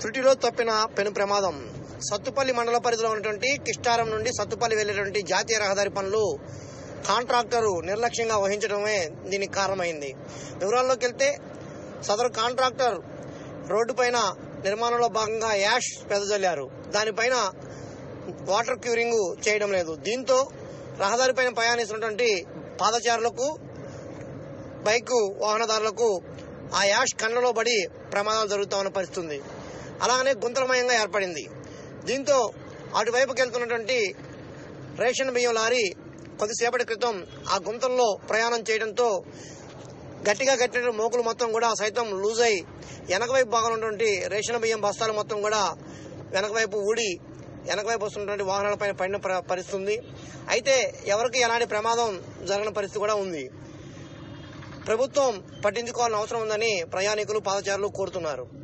త్రుటిలో తప్పిన పెను ప్రమాదం సత్తుపల్లి మండల పరిధిలో ఉన్నటువంటి కిష్టారం నుండి సత్తుపల్లి వెళ్లేటువంటి జాతీయ రహదారి పనులు కాంట్రాక్టరు నిర్లక్ష్యంగా వహించడమే దీనికి కారణమైంది వివరాల్లోకి వెళ్తే సదరు కాంట్రాక్టర్ రోడ్డు పైన నిర్మాణంలో భాగంగా యాష్ వెదజల్లారు దానిపైన వాటర్ క్యూరింగ్ చేయడం లేదు దీంతో రహదారిపైన ప్రయాణిస్తున్నటువంటి పాదచారులకు బైక్ వాహనదారులకు ఆ యాష్ కళ్ళలో పడి ప్రమాదాలు జరుగుతామన్న పరిస్థితి ఉంది అలాగనే గుంతలమయంగా ఏర్పడింది దీంతో అటువైపుకి వెళ్తున్నటువంటి రేషన్ బియ్యం లారీ కొద్దిసేపటి క్రితం ఆ గుంతల్లో ప్రయాణం చేయడంతో గట్టిగా కట్టిన మోకులు మొత్తం కూడా సైతం లూజ్ అయి వెనక వైపు భాగంలో ఉన్నటువంటి రేషన్ బియ్యం బస్తాలు మొత్తం కూడా వెనక వైపు ఊడి వెనక వైపు వస్తున్నటువంటి వాహనాలపైన పడిన ప్ర- పరిస్థితి ఉంది అయితే ఎవరికి ఎలాంటి ప్రమాదం జరగని పరిస్థితి కూడా ఉంది ప్రభుత్వం పట్టించుకోవాల్సిన అవసరం ఉందని ప్రయాణికులు పాదచారులు కోరుతున్నారు